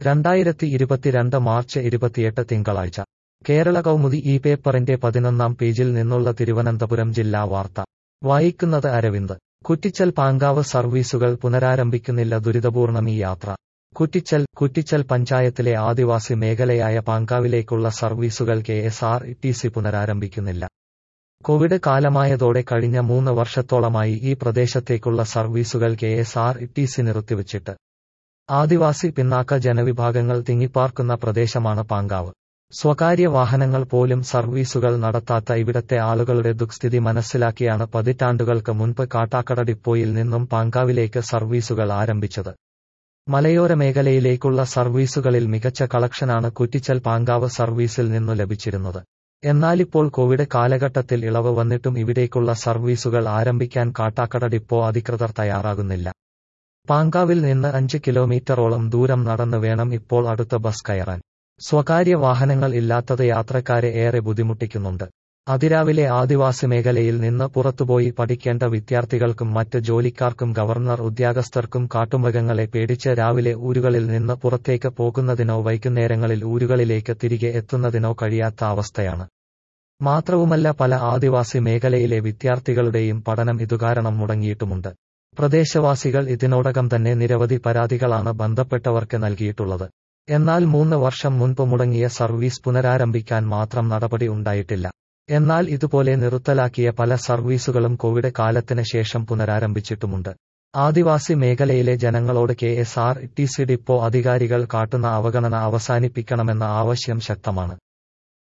രണ്ടായിരത്തി ഇരുപത്തിരണ്ട് മാർച്ച് ഇരുപത്തിയെട്ട് തിങ്കളാഴ്ച കേരള കൗമുദി ഈ പേപ്പറിന്റെ പതിനൊന്നാം പേജിൽ നിന്നുള്ള തിരുവനന്തപുരം ജില്ലാ വാർത്ത വായിക്കുന്നത് അരവിന്ദ് കുറ്റിച്ചൽ പാങ്കാവ് സർവീസുകൾ പുനരാരംഭിക്കുന്നില്ല ദുരിതപൂർണം ഈ യാത്ര കുറ്റിച്ചൽ കുറ്റിച്ചൽ പഞ്ചായത്തിലെ ആദിവാസി മേഖലയായ പാങ്കാവിലേക്കുള്ള സർവീസുകൾ K S R T C പുനരാരംഭിക്കുന്നില്ല കോവിഡ് കാലമായതോടെ കഴിഞ്ഞ മൂന്ന് വർഷത്തോളമായി ഈ പ്രദേശത്തേക്കുള്ള സർവീസുകൾ K S R T C നിർത്തിവച്ചിട്ട് ആദിവാസി പിന്നാക്ക ജനവിഭാഗങ്ങൾ തിങ്ങിപ്പാർക്കുന്ന പ്രദേശമാണ് പാങ്കാവ് സ്വകാര്യ വാഹനങ്ങൾ പോലും സർവീസുകൾ നടത്താത്ത ഇവിടത്തെ ആളുകളുടെ ദുഃസ്ഥിതി മനസ്സിലാക്കിയാണ് പതിറ്റാണ്ടുകൾക്ക് മുൻപ് കാട്ടാക്കട ഡിപ്പോയിൽ നിന്നും പാങ്കാവിലേക്ക് സർവീസുകൾ ആരംഭിച്ചത് മലയോര മേഖലയിലേക്കുള്ള സർവീസുകളിൽ മികച്ച കളക്ഷനാണ് കുറ്റിച്ചൽ പാങ്കാവ് സർവീസിൽ നിന്നു ലഭിച്ചിരുന്നത് എന്നാലിപ്പോൾ കോവിഡ് കാലഘട്ടത്തിൽ ഇളവ് വന്നിട്ടും ഇവിടേക്കുള്ള സർവീസുകൾ ആരംഭിക്കാൻ കാട്ടാക്കട ഡിപ്പോ അധികൃതർ തയ്യാറാകുന്നില്ല പാങ്കാവിൽ നിന്ന് അഞ്ച് കിലോമീറ്ററോളം ദൂരം നടന്നു വേണം ഇപ്പോൾ അടുത്ത ബസ് കയറാൻ സ്വകാര്യ വാഹനങ്ങൾ ഇല്ലാത്തത് യാത്രക്കാരെ ഏറെ ബുദ്ധിമുട്ടിക്കുന്നുണ്ട് അതിരാവിലെ ആദിവാസി മേഖലയിൽ നിന്ന് പുറത്തുപോയി പഠിക്കേണ്ട വിദ്യാർത്ഥികൾക്കും മറ്റ് ജോലിക്കാർക്കും ഗവർണർ ഉദ്യോഗസ്ഥർക്കും കാട്ടുമൃഗങ്ങളെ പേടിച്ച് രാവിലെ ഊരുകളിൽ നിന്ന് പുറത്തേക്ക് പോകുന്നതിനോ വൈകുന്നേരങ്ങളിൽ ഊരുകളിലേക്ക് തിരികെ എത്തുന്നതിനോ കഴിയാത്ത അവസ്ഥയാണ് മാത്രവുമല്ല പല ആദിവാസി മേഖലയിലെ വിദ്യാർത്ഥികളുടെയും പഠനം ഇതുകാരണം മുടങ്ങിയിട്ടുമുണ്ട് പ്രദേശവാസികൾ ഇതിനോടകം തന്നെ നിരവധി പരാതികളാണ് ബന്ധപ്പെട്ടവർക്ക് നൽകിയിട്ടുള്ളത് എന്നാൽ മൂന്ന് വർഷം മുൻപ് മുടങ്ങിയ സർവീസ് പുനരാരംഭിക്കാൻ മാത്രം നടപടി ഉണ്ടായിട്ടില്ല എന്നാൽ ഇതുപോലെ നിർത്തലാക്കിയ പല സർവീസുകളും കോവിഡ് കാലത്തിന് ശേഷം പുനരാരംഭിച്ചിട്ടുമുണ്ട് ആദിവാസി മേഖലയിലെ ജനങ്ങളോട് K S R T C depot അധികാരികൾ കാട്ടുന്ന അവഗണന അവസാനിപ്പിക്കണമെന്ന ആവശ്യം ശക്തമാണ്